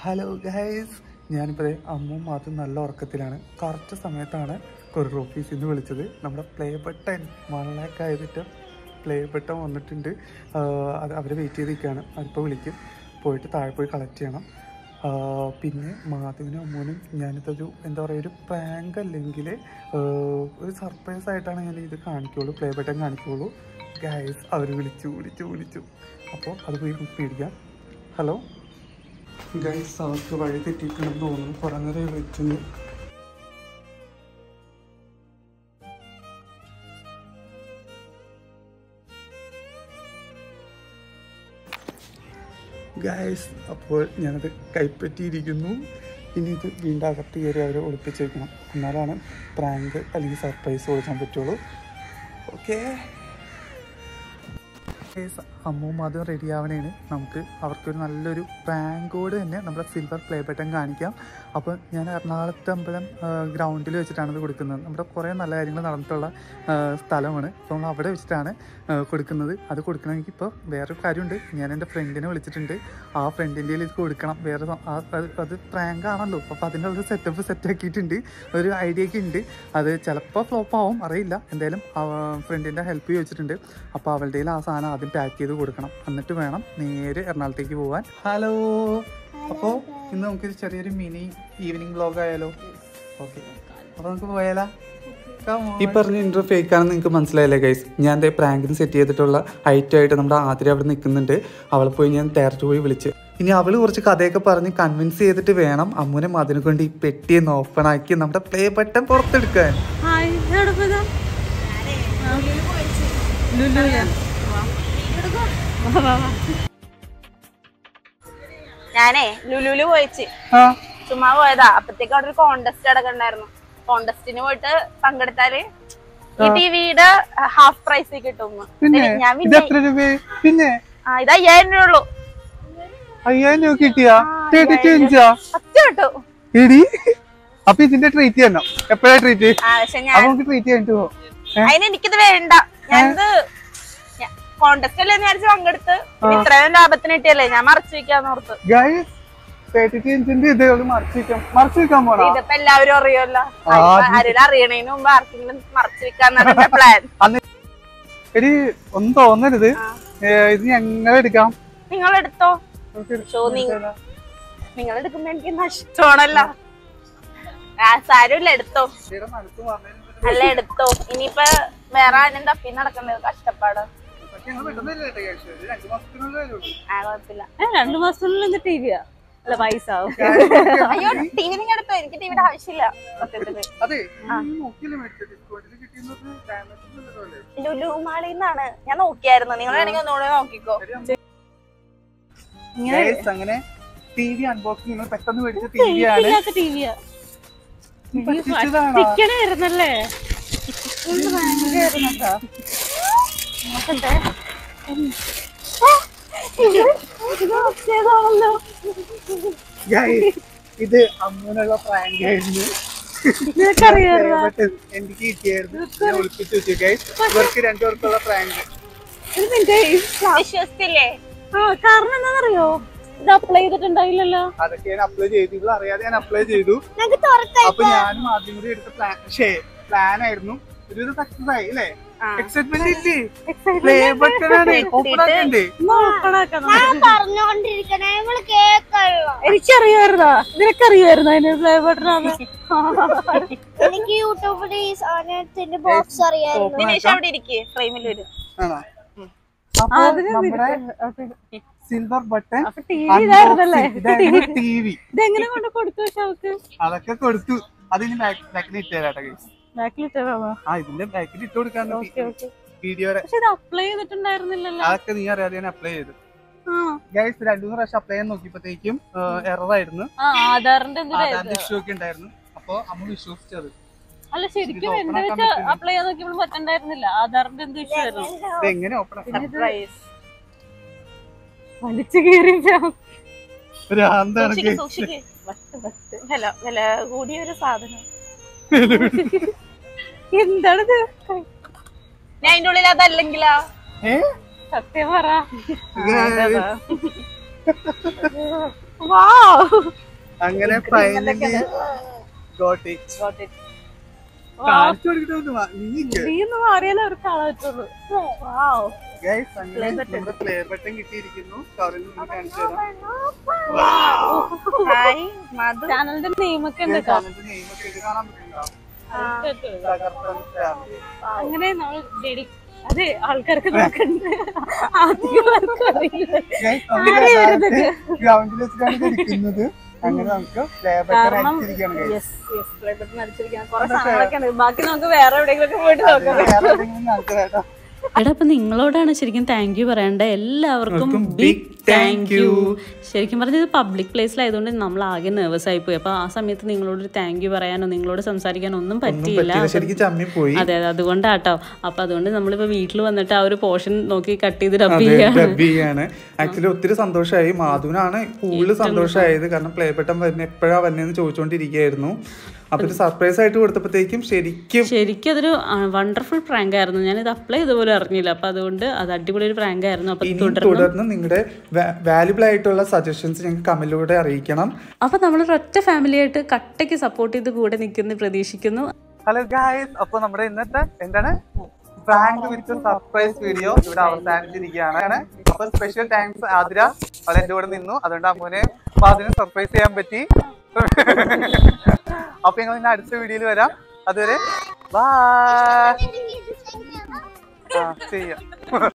Hello guys ഞാനിപ്പോൾ അമ്മും മാത്രം നല്ല ഉറക്കത്തിലാണ് കറക്റ്റ് സമയത്താണ് കൊറിയർ ഓഫീസിൽ നിന്ന് വിളിച്ചത് നമ്മുടെ പ്ലേ ബട്ടൺ മണലൊക്കെ ആയതിട്ട് പ്ലേ ബട്ടൺ വന്നിട്ടുണ്ട് ആഹ് അത് അവരെ വെയിറ്റ് ചെയ്തിരിക്കുകയാണ് അതിപ്പോൾ വിളിക്കും പോയിട്ട് താഴെ പോയി കളക്ട് ചെയ്യണം ആഹ് പിന്നെ മാധവിനും അമ്മൂനും ഞാനിതൊരു എന്താ പറയുക ഒരു പ്രാങ്ക് അല്ലെങ്കിൽ ഒരു സർപ്രൈസ് ആയിട്ടാണ് ഞാൻ ഇത് കാണിക്കുള്ളൂ പ്ലേ ബട്ടൺ കാണിക്കുള്ളൂ ഗൈസ് അവർ വിളിച്ചു വിളിച്ചു വിളിച്ചു അപ്പോൾ അത് പോയി പേടിക്കാം ഹലോ ഗൈസ് അവർക്ക് വഴി തെറ്റിയിട്ടുണ്ടെന്ന് തോന്നുന്നു കുറേ നേരം വിളിച്ചു ഗൈസ് അപ്പോൾ ഞാനത് കൈപ്പറ്റിയിരിക്കുന്നു ഇനി ഇത് വീണ്ടും അകത്ത് കയറി അവരെ ഒളിപ്പിച്ച് വെക്കണം എന്നാലാണ് പ്രാങ്ക് അല്ലെങ്കിൽ സർപ്രൈസ് കൊടുക്കാൻ പറ്റുള്ളൂ ഓക്കേ ഗൈസ് അമ്മും അതും റെഡി ആവണേന് നമുക്ക് അവർക്കൊരു നല്ലൊരു പ്രാങ്കോട് തന്നെ നമ്മുടെ സിൽവർ പ്ലേ ബട്ടൺ കാണിക്കാം അപ്പോൾ ഞാൻ എറണാകുളത്ത് അമ്പലം ഗ്രൗണ്ടിൽ വെച്ചിട്ടാണ് ഇത് കൊടുക്കുന്നത് നമ്മുടെ കുറേ നല്ല കാര്യങ്ങൾ നടന്നിട്ടുള്ള ആ, സ്ഥലമാണ് അപ്പോൾ നമ്മൾ അവിടെ വെച്ചിട്ടാണ് ആ, കൊടുക്കുന്നത് അത് കൊടുക്കണമെങ്കിൽ ഇപ്പോൾ വേറൊരു കാര്യമുണ്ട് ഞാൻ എൻ്റെ ഫ്രണ്ടിനെ വിളിച്ചിട്ടുണ്ട് ആ ഫ്രണ്ടിൻ്റെ ഇത് കൊടുക്കണം വേറെ സം- ആ- അത് അത് പ്രാങ്ക് ആണല്ലോ അപ്പോൾ അതിൻ്റെ ഒരു സെറ്റപ്പ് സെറ്റ് ആക്കിയിട്ടുണ്ട് ഒരു ഐഡിയ ഒക്കെ ഉണ്ട് അത് ചിലപ്പോൾ ഫ്ലോപ്പ് ആവും അറിയില്ല എന്തായാലും ഫ്രണ്ടിൻ്റെ ഹെൽപ്പ് ചോദിച്ചിട്ടുണ്ട് അപ്പോൾ അവളുടെ കയ്യിൽ ആ സാധനം ആദ്യം പാക്ക് ചെയ്ത് കൊടുക്കണം എന്നിട്ട് വേണം നേരെ എറണാകുളത്തേക്ക് പോകാൻ ഹലോ അപ്പോൾ ഇന്ന് നമുക്കൊരു ചെറിയൊരു മിനി ഈവനിങ് വ്ലോഗ് ആയാലോ ഓക്കെ അപ്പോൾ നമുക്ക് പോയാലോ ഈ പറഞ്ഞ ഇന്റർവ്യൂ ഫേക്ക് ആണെന്ന് നിങ്ങൾക്ക് മനസ്സിലായില്ലേ ഗൈസ് ഞാൻ ദേ പ്രാങ്കിന് സെറ്റ് ചെയ്തിട്ടുള്ള ഐറ്റം ആയിട്ട് നമ്മുടെ ആതിര അവിടെ നിൽക്കുന്നുണ്ട് അവളെ പോയി ഞാൻ ഡയറക്റ്റ് പോയി വിളിച്ച് ഇനി അവള് കുറച്ച് കഥയൊക്കെ പറഞ്ഞ് കൺവിൻസ് ചെയ്തിട്ട് വേണം അമ്മുനെ അതിനെ കൊണ്ട് ഈ പെട്ടിയൊന്ന് ഓപ്പൺ ആക്കി നമ്മുടെ പ്ലേ ബട്ടൺ പുറത്തെടുക്കാൻ ഹായ് എവിടെ പോയതാ ലുലുവിലാ? വാ, വാ, വാ. ഞാനേ ലുലുല് പോയിച്ച് ചുമ്മാ പോയതാ അപ്പത്തേക്ക് അവിടെ ഒരു കോണ്ടസ്റ്റ് അടക്കണ്ടായിരുന്നു കോണ്ടസ്റ്റിന് പോയിട്ട് പങ്കെടുത്താല് ഈ ടിവിയുടെ ഹാഫ് പ്രൈസ് കിട്ടും പിന്നെ ഞാൻ ഇത് പിന്നെ എത്ര രൂപ പിന്നെ ആ ഇത് അയ്യായിരം രൂപ ഉള്ളൂ അയ്യായിരം രൂപ കിട്ടിയാ തേർട്ടി ഇഞ്ചാ സത്യം കിട്ടും എടി അപ്പൊ ഇതിന്റെ ട്രീറ്റ് ചെയ്യണം എപ്പോഴാ ട്രീറ്റ് ആ പക്ഷെ ഞാൻ അപ്പൊ നമുക്ക് ട്രീറ്റ് ചെയ്തിട്ട് പോകും അതിന് എനിക്കിത് വേണ്ട ഞാനിത് കോണ്ടസ്റ്റ് അല്ലേ വിചാരിച്ച് പങ്കെടുത്ത് ഇത് ഇത്രയും ലാഭത്തിന് കിട്ടിയല്ലേ ഞാൻ മറച്ചു വെക്കാന്ന് ഓർത്ത് ഗൈസ് തേർട്ടി ഇഞ്ചിന്റെ ഇത് ഒരു മറച്ചു വെക്കാൻ മറച്ചു വെക്കാൻ പോണോ ഇതിപ്പോ എല്ലാവരും അറിയുമല്ലോ ആ, അത് ആരെങ്കിലും അറിയണേന് മുമ്പ് ആർക്കെങ്കിലും മറച്ചു വെക്കാന്നാണ് എന്റെ പ്ലാൻ എടി ഒന്നും തോന്നരുത് ഏ, ഇത് ഞങ്ങൾ എടുക്കാം നിങ്ങൾ എടുത്തോ നമുക്ക് എടുക്കാം. ഷോ നി- നിങ്ങൾ എടുക്കുമ്പോ എനിക്ക് നഷ്ടമാണല്ലോ ആ സാരമില്ല എടുത്തോ ഇവിടെ മനസ്സ് പറഞ്ഞതിന് അല്ല എടുത്തോ ഇനിയിപ്പൊ വേറെ ആരും തപ്പി നടക്കുന്നത് കഷ്ടപ്പാട് പക്ഷെ ഞങ്ങൾ പെട്ടെന്നല്ലേ കേട്ടോ cash. ഇത് രണ്ട് മാസത്തിനുള്ളിലേ ഉള്ളൂ. ആ കുഴപ്പമില്ല ഏ, രണ്ടു മാസത്തിനുള്ളിൽ എന്ത് ടി വിയാ അല്ല പൈസ ഓക്കെ അയ്യോ ടി വി നിങ്ങൾ എടുത്തോ എനിക്ക് ടിവിയുടെ ആവശ്യമില്ല സത്യത്തില് അതെ ഈ നോക്കിയല്ലേ മേടിച്ചത് ഡിസ്കൗണ്ടിൽ കിട്ടിയെന്നത് ഡാമേജ് ഉള്ളതല്ലേ ലുലു മാളിന്നാണ് ഞാൻ നോക്കിയായിരുന്നു നിങ്ങൾ വേണമെങ്കിൽ ഒന്നുകൂടെ നോക്കിക്കോ Guys, അങ്ങനെ ടി വി അൺബോക്സിംഗ് നിങ്ങൾ പെട്ടെന്ന് മേടിച്ച ടി വി ആണ് ഇല്ലാത്ത ടി വിയാ പറ്റിച്ചതാണോ? പറ്റിക്കണായിരുന്നല്ലേ Guys, ഇത് അമ്മൂനുള്ള പ്രാങ്ക് ആയിരുന്നു നിനക്കറിയാമായിരുന്നോ? But എനിക്ക് കിട്ടിയായിരുന്നു ഞാൻ ഒളിപ്പിച്ച് വെച്ചു ഗൈസ് ഇവർക്ക് രണ്ടുപേർക്കുള്ള പ്രാങ്ക് ഒരു മിനിറ്റ് വിശ്വസിച്ചില്ലേ ആ കാരണം എന്താണെന്നറിയോ ഇത് അപ്ലൈ ചെയ്തിട്ടുണ്ടായില്ലല്ലോ അതൊക്കെ ഞാൻ അപ്ലൈ ചെയ്തു ഇവള് അറിയാതെ ഞാൻ അപ്ലൈ ചെയ്തു അപ്പൊ ഞാനും ആദ്യം കൂടി എടുത്ത പ്ലാൻ ഷേ പ്ലാൻ ആയിരുന്നു ഒരുവിധം സക്സസ് ആയി അല്ലേ ആ. എക്സൈറ്റ്മെന്റ് ഇല്ലേ പ്ലേ ബട്ടൺ ആണ് ഓപ്പൺ ആക്കണ്ടേ പറഞ്ഞോണ്ടിരിക്കണേ നമ്മള് കേക്കല്ലോ എനിക്കറിയായിരുന്നോ നിനക്കറിയായിരുന്നോ അതിന് ഫ്ലേ ബട്ടൺ എനിക്ക് യൂട്യൂബിൽ ഈ സാധനത്തിന്റെ ബോക്സ് അറിയായിരുന്നു ദിനേശ് അവിടെ ഇരിക്കേ ഫ്രെയിമിൽ വരും ആണോ അപ്പൊ നമ്മുടെ സിൽവർ ബട്ടൺ അപ്പൊ ടി വി ഇതായിരുന്നല്ലേ ടി വി ഇതെങ്ങനെ കൊണ്ട് കൊടുത്തു ഷൗക്ക് അതൊക്കെ കൊടുത്തു അതിന് ബാക്കിൽ ഇട്ട് തരാട്ടെ ഗൈസ് ബാക്കിലിട്ടോ ആ ഇതിന്റെ ബാക്കിൽ ഇട്ട് കൊടുക്കാൻ ഓക്കെ ഓക്കെ വീഡിയോയുടെ പക്ഷെ ഇത് അപ്ലൈ ചെയ്തിട്ടുണ്ടായിരുന്നില്ലല്ലോ അതൊക്കെ നീ അറിയാതെ ഞാൻ അപ്ലൈ ചെയ്തു ആ ഗൈസ് രണ്ടു മൂന്ന് പ്രാവശ്യം അപ്ലൈ ചെയ്യാൻ നോക്കിയപ്പോഴത്തേക്കും എറർ ആയിരുന്നു ആ ആധാറിന്റെ എന്തൊരു ആധാറിന്റെ ഇഷ്യൂ ഒക്കെ ഉണ്ടായിരുന്നു അപ്പൊ അമ്മ വിശ്വസിച്ചത് അല്ല ശരിക്കും ഇത് എന്താ open വെച്ചാ ആക്കാൻ പറ്റില്ല. അപ്ലൈ ചെയ്യാൻ നോക്കിയപ്പോൾ പറ്റണ്ടായിരുന്നില്ല ആധാറിന്റെ എന്ത് ഇഷ്യൂ ആയിരുന്നു ഇത് എങ്ങനെ ഓപ്പൺ ആക്കാം സർപ്രൈസ് വലിച്ചു കയറി ഭ്രാന്താണ് സൂക്ഷിക്ക് guys. സൂക്ഷിക്ക് വട്ട് വട്ട് വില വില കൂടിയ ഒരു സാധനം എന്താണിത് ഞാൻ അതിന്റെ ഉള്ളിൽ അതല്ലെങ്കിലാ ഏ? സത്യം പറ ഇത് വാവ് അങ്ങനെ ഫൈനലി ഗോട്ട് ഇറ്റ് കാണിച്ചു കൊടുക്കട്ടെ നീ ഒന്ന് മാറിയാലേ അവർക്ക് കാണാൻ പറ്റുള്ളൂ വാവ് ഗൈസ് അങ്ങനെ നമ്മുടെ പ്ലേ ബട്ടൺ കിട്ടിയിരിക്കുന്നു കവറിൽ നിന്ന് കാണിച്ചു തരാം ഹായ് മധു ചാനലിന്റെ നെയിം ഒക്കെ ഉണ്ട് കേട്ടോ. ചാനലിന്റെ നെയിം ഒക്കെ ഇത് കാണാൻ പറ്റുന്നുണ്ടോ തകർപ്പൻ family. അങ്ങനെ നമ്മൾ ഡെഡി അതെ ആൾക്കാർക്ക് നോക്കണ്ട് അധികം അറിയില്ല Guys, നമുക്ക് യഥാർത്ഥ ഗ്രൗണ്ടിൽ വെച്ചിട്ടാണ് ഇത് ഇരിക്കുന്നത് അങ്ങനെ നമുക്ക് പ്ലേ ബട്ടൺ കാരണം അടിച്ചിരിക്കുകയാണ് guys. Yes yes play button അടിച്ചിരിക്കാൻ കുറെ സാധനങ്ങളൊക്കെ ഉണ്ട് ബാക്കി നമുക്ക് വേറെ എവിടെയെങ്കിലും പോയിട്ട് നോക്കാം വേറെ ഏതെങ്കിലും ആൾക്കാരാട്ടോ എടാ അപ്പൊ നിങ്ങളോടാണ് ശരിക്കും താങ്ക് യു പറയേണ്ടത് എല്ലാവർക്കും എല്ലാവർക്കും big big thank thank you you. ശരിക്കും പറഞ്ഞത് പബ്ലിക് പ്ലേസിലായതുകൊണ്ട് നമ്മൾ ആകെ നെർവസ് ആയി പോയി അപ്പൊ ആ സമയത്ത് നിങ്ങളോട് ഒരു താങ്ക് യു പറയാനോ നിങ്ങളോട് സംസാരിക്കാനോ ഒന്നും ഒന്നും പറ്റിയില്ല പറ്റില്ല ശരിക്കും ചമ്മി പോയി അതെ അതെ അതുകൊണ്ടാട്ടോ അപ്പൊ അതുകൊണ്ട് നമ്മളിപ്പോ വീട്ടിൽ വന്നിട്ട് ആ ഒരു പോർഷൻ നോക്കി കട്ട് ചെയ്ത് ഡബ് അതെ ചെയ്യാണ് ഡബ് ചെയ്യാണ് ആക്ച്വലി ഒത്തിരി സന്തോഷമായി മാധുവിനാണ് കൂടുതൽ സന്തോഷമായത് കാരണം പ്ലേ ബട്ടൺ വരുന്ന എപ്പോഴാ വരുന്നതെന്ന് ചോദിച്ചുകൊണ്ടിരിക്കുകയായിരുന്നു അപ്പൊ ഒരു സർപ്രൈസ് ആയിട്ട് കൊടുത്തപ്പോഴത്തേക്കും ശരിക്കും ശരിക്കും അതൊരു വണ്ടർഫുൾ പ്രാങ്ക് ആയിരുന്നു ഞാനിത് അപ്ലൈ ചെയ്ത പോലും അറിഞ്ഞില്ല അപ്പൊ അതുകൊണ്ട് അത് അടിപൊളി ഒരു പ്രാങ്ക് ആയിരുന്നു അപ്പൊ ഇനി തുടർന്ന് തുടർന്ന് നിങ്ങളുടെ വാല്യുബിൾ ആയിട്ടുള്ള സജഷൻസ് ഞങ്ങൾക്ക് കമന്റിലൂടെ അറിയിക്കണം അപ്പൊ നമ്മളൊരു ഒറ്റ ഫാമിലി ആയിട്ട് കട്ടയ്ക്ക് സപ്പോർട്ട് ചെയ്ത് കൂടെ നിൽക്കുന്നു പ്രതീക്ഷിക്കുന്നു ഹലോ ഗായ്സ് അപ്പൊ നമ്മുടെ ഇന്നത്തെ എന്താണ് പ്രാങ്ക് വിത്ത് സർപ്രൈസ് വീഡിയോ ഇവിടെ അവസാനിച്ചിരിക്കുകയാണ് അപ്പൊ സ്പെഷ്യൽ താങ്ക്സ് ആതിര അവൾ എന്റെ കൂടെ നിന്നു അതുകൊണ്ട് അമ്മൂനെ അപ്പൊ അതിന് സർപ്രൈസ് ചെയ്യാൻ പറ്റി അപ്പൊ ഞങ്ങൾ ഇന്ന് അടുത്ത വീഡിയോയിൽ വരാം അതുവരെ ബൈ ആ ചെയ്യാം